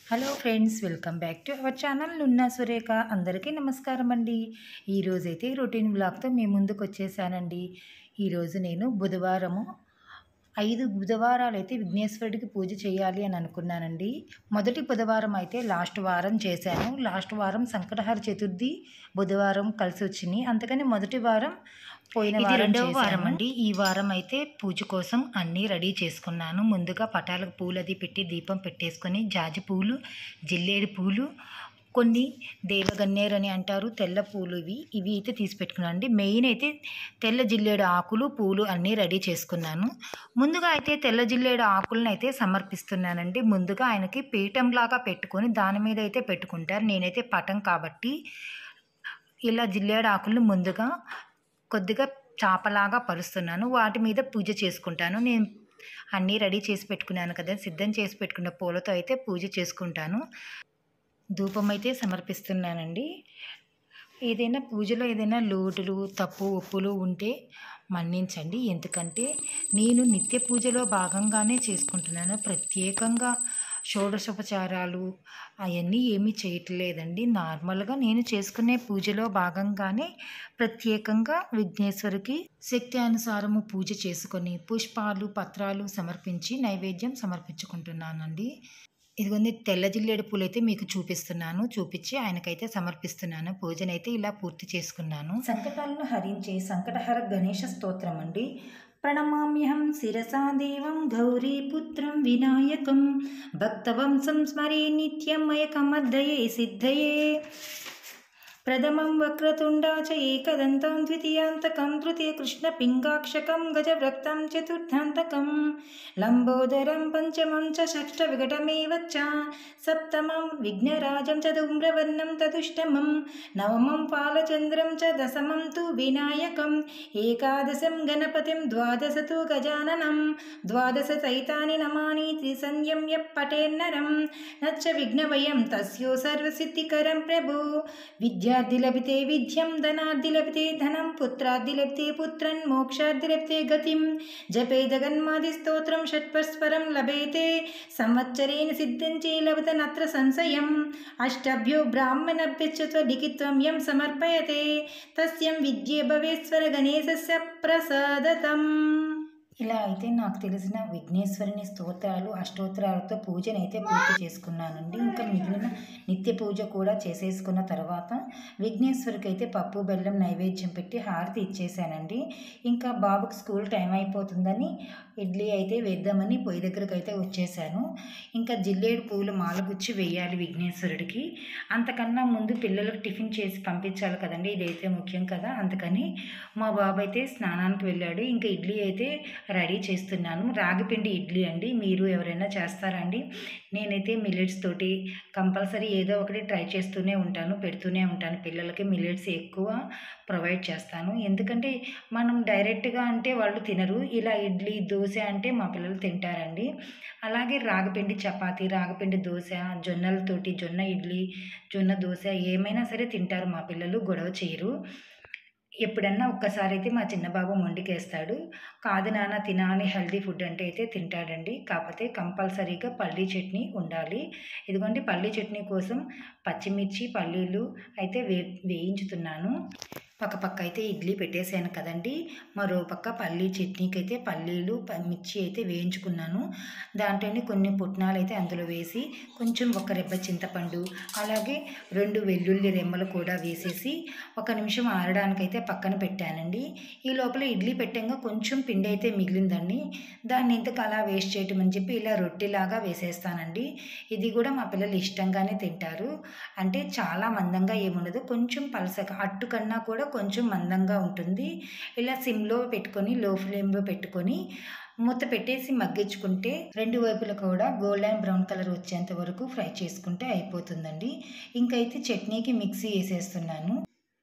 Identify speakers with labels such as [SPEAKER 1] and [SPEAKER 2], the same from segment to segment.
[SPEAKER 1] Hello friends welcome back to our channel Nunna Surekha అందరికీ నమస్కారం అండి ఈరోజైతే రొటీన్ బ్లాగ్తో మీ ముందుకు వచ్చేసానండి ఈరోజు నేను బుధవారము ఐదు బుధవారాలు అయితే విఘ్నేశ్వరుడికి పూజ చేయాలి అని అనుకున్నానండి మొదటి బుధవారం అయితే లాస్ట్ వారం చేశాను లాస్ట్ వారం సంకటహర చతుర్థి బుధవారం కలిసి వచ్చింది అందుకని మొదటి వారం పోయిన
[SPEAKER 2] ఇది
[SPEAKER 1] వారం
[SPEAKER 2] రెండవ
[SPEAKER 1] చేశాను.
[SPEAKER 2] వారం
[SPEAKER 1] అండి ఈ వారం అయితే పూజ కోసం అన్నీ రెడీ చేసుకున్నాను ముందుగా పటాలకు పూలు అది పెట్టి దీపం పెట్టేసుకొని జాజి పూలు జిల్లేడు పూలు కొన్ని దేవగన్నేరు అని అంటారు తెల్ల పూలు ఇవి ఇవి అయితే తీసి పెట్టుకున్నాను అండి మెయిన్ అయితే తెల్ల జిల్లేడు ఆకులు పూలు అన్నీ రెడీ చేసుకున్నాను ముందుగా అయితే తెల్ల జిల్లేడు ఆకులను అయితే సమర్పిస్తున్నానండి ముందుగా ఆయనకి పీఠంలాగా పెట్టుకొని దాని మీద అయితే పెట్టుకుంటారు నేనైతే పటం కాబట్టి ఇలా జిల్లేడు ఆకులను ముందుగా కొద్దిగా చాపలాగా పరుస్తున్నాను వాటి మీద పూజ చేసుకుంటాను నేను అన్నీ రెడీ చేసి పెట్టుకున్నాను కదా సిద్ధం చేసి పెట్టుకున్న పూలతో అయితే పూజ చేసుకుంటాను ధూపం అయితే సమర్పిస్తున్నానండి ఏదైనా పూజలో ఏదైనా లోటులు తప్పు ఒప్పులు ఉంటే మన్నించండి ఎందుకంటే నేను నిత్య పూజలో భాగంగానే చేసుకుంటున్నాను ప్రత్యేకంగా షోడశోపచారాలు అవన్నీ ఏమీ చేయట్లేదండి నార్మల్గా నేను చేసుకునే పూజలో భాగంగానే ప్రత్యేకంగా విఘ్నేశ్వరికి శక్తి అనుసారము పూజ చేసుకొని పుష్పాలు పత్రాలు సమర్పించి నైవేద్యం సమర్పించుకుంటున్నానండి ఇదిగోండి తెల్ల జిల్లేడు పూలు అయితే మీకు చూపిస్తున్నాను చూపించి ఆయనకైతే సమర్పిస్తున్నాను పూజనైతే ఇలా పూర్తి చేసుకున్నాను సంకటాలను హరించే సంకటహర గణేష స్తోత్రం అండి ప్రణమామ్యహం శిరసా దేవం గౌరీపుత్రం వినాయకం భక్తవంశం స్మరే నిత్యం మయకమద్దయే సిద్ధయే ప్రథమం వక్రతుండా చ ఏకదంతం ద్వితీయాంతకం తృతీయ కృష్ణపింగాక్షకం గజవ్రక్తం చతుర్థాంతకం లంబోదరం పంచమం చ షష్ఠ విఘటమేవ చ సప్తమం విఘ్నరాజం చ ధూమ్రవర్ణం తదుష్టమం నవమం పాలచంద్రం చ దశమం తు వినాయకం ఏకాదశం గణపతిం ద్వాదశ తు గజాననం ద్వాదశ చైతాని నమాని త్రిసంయమ్య పటేన్నరం నచ్చ విఘ్నవయం తస్యో సర్వసిద్ధికరం ప్రభు విద్యార్థి లభితే విద్యం ధనార్థి లభితే ధనం పుత్రార్థి లభితే పుత్రన్ మోక్షార్థి లభితే గతిం జపే జగన్మాది స్తోత్రం షట్పస్వరం లభేతే సంవత్సరేణ సిద్ధించే లభతనత్ర సంశయం అష్టభ్యో బ్రాహ్మణభ్యశ్చ లిఖిత్వం యం సమర్పయతే తస్యం విద్యే భవేశ్వర గణేశస్య ప్రసాదతం ఇలా అయితే నాకు తెలిసిన విఘ్నేశ్వరుని స్తోత్రాలు అష్టోత్తరాలతో పూజనైతే పూర్తి చేసుకున్నానండి ఇంకా మిగిలిన నిత్య పూజ కూడా చేసేసుకున్న తర్వాత విఘ్నేశ్వరికి అయితే పప్పు బెల్లం నైవేద్యం పెట్టి హారతి ఇచ్చేసానండి ఇంకా బాబుకి స్కూల్ టైం అయిపోతుందని ఇడ్లీ అయితే వేద్దామని పొయ్యి దగ్గరకు అయితే వచ్చేసాను ఇంకా జిల్లేడు పూలు మాలగుచ్చి వేయాలి విఘ్నేశ్వరుడికి అంతకన్నా ముందు పిల్లలకు టిఫిన్ చేసి పంపించాలి కదండి ఇదైతే ముఖ్యం కదా అందుకని మా బాబు అయితే స్నానానికి వెళ్ళాడు ఇంకా ఇడ్లీ అయితే రెడీ చేస్తున్నాను రాగిపిండి ఇడ్లీ అండి మీరు ఎవరైనా చేస్తారండి నేనైతే మిల్లెట్స్ తోటి కంపల్సరీ ఏదో ఒకటి ట్రై చేస్తూనే ఉంటాను పెడుతూనే ఉంటాను పిల్లలకి మిల్లెట్స్ ఎక్కువ ప్రొవైడ్ చేస్తాను ఎందుకంటే మనం డైరెక్ట్గా అంటే వాళ్ళు తినరు ఇలా ఇడ్లీ దోశ అంటే మా పిల్లలు తింటారండి అలాగే రాగిపిండి చపాతీ రాగిపిండి దోశ జొన్నలతోటి జొన్న ఇడ్లీ జొన్న దోశ ఏమైనా సరే తింటారు మా పిల్లలు గొడవ చేయరు ఎప్పుడన్నా ఒక్కసారి అయితే మా చిన్న బాబు మొండికేస్తాడు కాదు నాన్న తినాలి హెల్దీ ఫుడ్ అంటే అయితే తింటాడండి కాకపోతే కంపల్సరీగా పల్లీ చట్నీ ఉండాలి ఇదిగోండి పల్లీ చట్నీ కోసం పచ్చిమిర్చి పల్లీలు అయితే వే వేయించుతున్నాను పక్క పక్క అయితే ఇడ్లీ పెట్టేశాను కదండి మరో పక్క పల్లీ చట్నీకి అయితే పల్లీలు ప- మిర్చి అయితే వేయించుకున్నాను దాంట్లోనే కొన్ని పుట్నాలు అయితే అందులో వేసి కొంచెం ఒక రెబ్బ చింతపండు అలాగే రెండు వెల్లుల్లి రెమ్మలు కూడా వేసేసి ఒక నిమిషం ఆరడానికైతే పక్కన పెట్టానండి ఈ లోపల ఇడ్లీ పెట్టంగా కొంచెం పిండి అయితే మిగిలిందండి దాన్ని ఎందుకు అలా వేస్ట్ చేయటం అని చెప్పి ఇలా రొట్టెలాగా వేసేస్తానండి ఇది కూడా మా పిల్లలు ఇష్టంగానే తింటారు అంటే చాలా మందంగా ఏముండదు కొంచెం పలసగా అట్టు కన్నా కూడా కొంచెం మందంగా ఉంటుంది ఇలా సిమ్లో పెట్టుకొని లో ఫ్లేమ్లో పెట్టుకొని మూత పెట్టేసి మగ్గించుకుంటే రెండు వైపులా కూడా గోల్డెన్ బ్రౌన్ కలర్ వచ్చేంత వరకు ఫ్రై చేసుకుంటే అయిపోతుందండి ఇంకైతే చట్నీకి మిక్సీ వేసేస్తున్నాను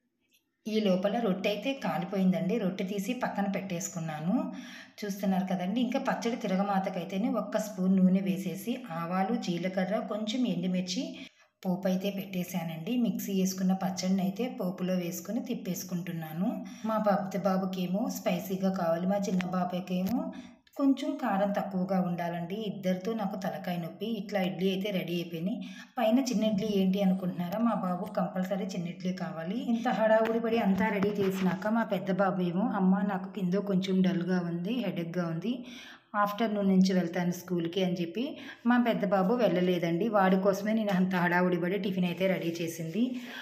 [SPEAKER 1] ఈ లోపల రొట్టె అయితే కాలిపోయిందండి రొట్టె తీసి పక్కన పెట్టేసుకున్నాను చూస్తున్నారు కదండి ఇంకా పచ్చడి తిరగమాతకైతేనే ఒక్క స్పూన్ నూనె వేసేసి ఆవాలు జీలకర్ర కొంచెం ఎండుమిర్చి పోపు అయితే పెట్టేశానండి మిక్సీ వేసుకున్న పచ్చడిని అయితే పోపులో వేసుకొని తిప్పేసుకుంటున్నాను మా పెద్ద బాబుకేమో స్పైసీగా కావాలి మా చిన్న బాబుకేమో కొంచెం కారం తక్కువగా ఉండాలండి ఇద్దరితో నాకు తలకాయ నొప్పి ఇట్లా ఇడ్లీ అయితే రెడీ అయిపోయినాయి పైన చిన్న ఇడ్లీ ఏంటి అనుకుంటున్నారా మా బాబు కంపల్సరీ చిన్న ఇడ్లీ కావాలి ఇంత హడావుడి పడి అంతా రెడీ చేసినాక మా పెద్ద బాబు ఏమో అమ్మ నాకు కింద కొంచెం డల్గా ఉంది హెడేక్గా ఉంది ఆఫ్టర్నూన్ నుంచి వెళ్తాను స్కూల్కి అని చెప్పి మా పెద్ద బాబు వెళ్ళలేదండి వాడి కోసమే నేను అంత హడావుడి పడి టిఫిన్ అయితే రెడీ చేసింది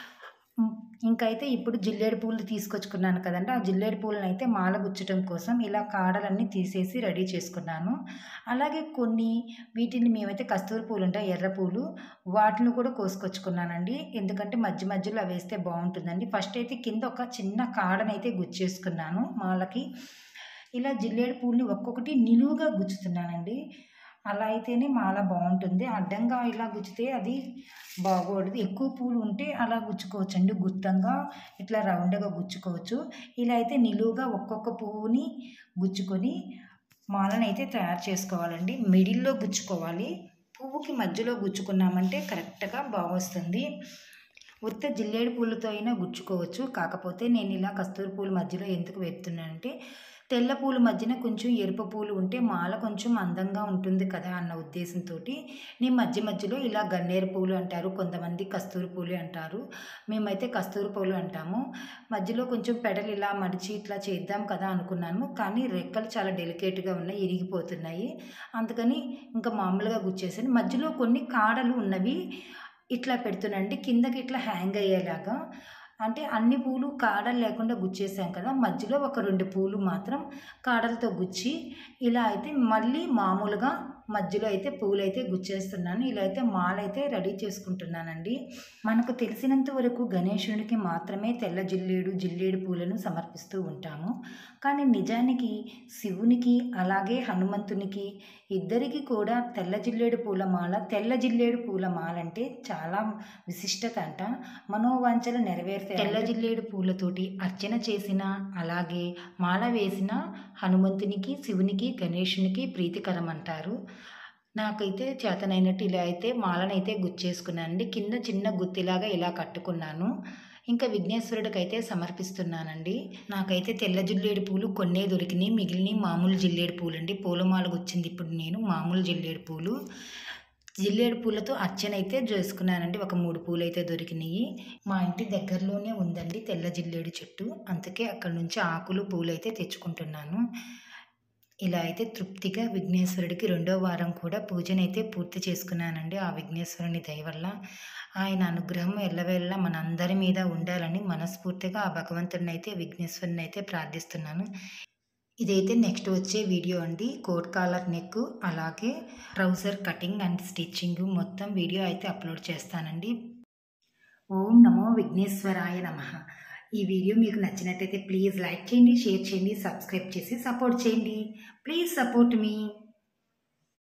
[SPEAKER 1] ఇంకైతే ఇప్పుడు జిల్లేడు పూలు తీసుకొచ్చుకున్నాను కదండి ఆ జిల్లేడు పూలను అయితే మాల గుచ్చటం కోసం ఇలా కాడలన్నీ తీసేసి రెడీ చేసుకున్నాను అలాగే కొన్ని వీటిని మేమైతే కస్తూరి పూలు ఉంటాయి ఎర్ర పూలు వాటిని కూడా కోసుకొచ్చుకున్నానండి ఎందుకంటే మధ్య మధ్యలో అవి వేస్తే బాగుంటుందండి ఫస్ట్ అయితే కింద ఒక చిన్న కాడనైతే గుచ్చేసుకున్నాను మాలకి ఇలా జిల్లేడు పూలని ఒక్కొక్కటి నిలువుగా గుచ్చుతున్నానండి అలా అయితేనే మాల బాగుంటుంది అడ్డంగా ఇలా గుచ్చితే అది బాగోడదు ఎక్కువ పూలు ఉంటే అలా గుచ్చుకోవచ్చు అండి గుత్తంగా ఇట్లా రౌండ్గా గుచ్చుకోవచ్చు ఇలా అయితే నిలువుగా ఒక్కొక్క పువ్వుని గుచ్చుకొని మాలను అయితే తయారు చేసుకోవాలండి మిడిల్లో గుచ్చుకోవాలి పువ్వుకి మధ్యలో గుచ్చుకున్నామంటే కరెక్ట్గా బాగొస్తుంది ఉత్త జిల్లేడు పూలతో అయినా గుచ్చుకోవచ్చు కాకపోతే నేను ఇలా కస్తూరి పూల మధ్యలో ఎందుకు వేస్తున్నానంటే తెల్ల పూల మధ్యన కొంచెం ఎరుపు పూలు ఉంటే మాల కొంచెం అందంగా ఉంటుంది కదా అన్న ఉద్దేశంతో నేను మధ్య మధ్యలో ఇలా గన్నేరు పూలు అంటారు కొంతమంది కస్తూరి పూలు అంటారు మేమైతే కస్తూరి పూలు అంటాము మధ్యలో కొంచెం పెడలు ఇలా మడిచి ఇట్లా చేద్దాం కదా అనుకున్నాను కానీ రెక్కలు చాలా డెలికేట్గా ఉన్నాయి ఇరిగిపోతున్నాయి అందుకని ఇంకా మామూలుగా గుచ్చేసాను మధ్యలో కొన్ని కాడలు ఉన్నవి ఇట్లా పెడుతున్నాండి కిందకి ఇట్లా హ్యాంగ్ అయ్యేలాగా అంటే అన్ని పూలు కాడలు లేకుండా గుచ్చేసాం కదా మధ్యలో ఒక రెండు పూలు మాత్రం కాడలతో గుచ్చి ఇలా అయితే మళ్ళీ మామూలుగా మధ్యలో అయితే పూలు అయితే గుచ్చేస్తున్నాను ఇలా అయితే మాల అయితే రెడీ చేసుకుంటున్నానండి మనకు తెలిసినంత వరకు గణేశునికి మాత్రమే తెల్ల జిల్లేడు జిల్లేడు పూలను సమర్పిస్తూ ఉంటాము కానీ నిజానికి శివునికి అలాగే హనుమంతునికి ఇద్దరికి కూడా తెల్ల జిల్లేడు పూలమాల తెల్ల జిల్లేడు పూలమాల అంటే చాలా విశిష్టత అంట మనోవాంఛలు నెరవేరుతాయి తెల్ల జిల్లేడు పూలతోటి అర్చన చేసిన అలాగే మాల వేసిన హనుమంతునికి శివునికి గణేషునికి ప్రీతికరం అంటారు నాకైతే చేతనైనట్టు ఇలా అయితే మాలనైతే గుచ్చేసుకున్నానండి కింద చిన్న గుత్తిలాగా ఇలా కట్టుకున్నాను ఇంకా విఘ్నేశ్వరుడికి అయితే సమర్పిస్తున్నానండి నాకైతే తెల్ల జిల్లేడు పూలు కొన్నే దొరికినాయి మిగిలిన మామూలు జిల్లేడు పూలు అండి పూలమాల వచ్చింది ఇప్పుడు నేను మామూలు జిల్లేడు పూలు జిల్లేడు పూలతో అర్చన అయితే చేసుకున్నానండి ఒక మూడు పూలు అయితే దొరికినాయి మా ఇంటి దగ్గరలోనే ఉందండి తెల్ల జిల్లేడు చెట్టు అందుకే అక్కడ నుంచి ఆకులు పూలు అయితే తెచ్చుకుంటున్నాను ఇలా అయితే తృప్తిగా విఘ్నేశ్వరుడికి రెండో వారం కూడా పూజనైతే పూర్తి చేసుకున్నానండి ఆ విఘ్నేశ్వరుని దయ వల్ల ఆయన అనుగ్రహం ఎల్లవేళ్ళ మనందరి మీద ఉండాలని మనస్ఫూర్తిగా ఆ భగవంతుడిని అయితే విఘ్నేశ్వరుని అయితే ప్రార్థిస్తున్నాను ఇదైతే నెక్స్ట్ వచ్చే వీడియో అండి కోట్ కాలర్ నెక్ అలాగే ట్రౌజర్ కటింగ్ అండ్ స్టిచ్చింగ్ మొత్తం వీడియో అయితే అప్లోడ్ చేస్తానండి ఓం నమో విఘ్నేశ్వరాయ నమ ఈ వీడియో మీకు నచ్చినట్టయితే ప్లీజ్ లైక్ చేయండి షేర్ చేయండి సబ్స్క్రైబ్ చేసి సపోర్ట్ చేయండి ప్లీజ్ సపోర్ట్ మీ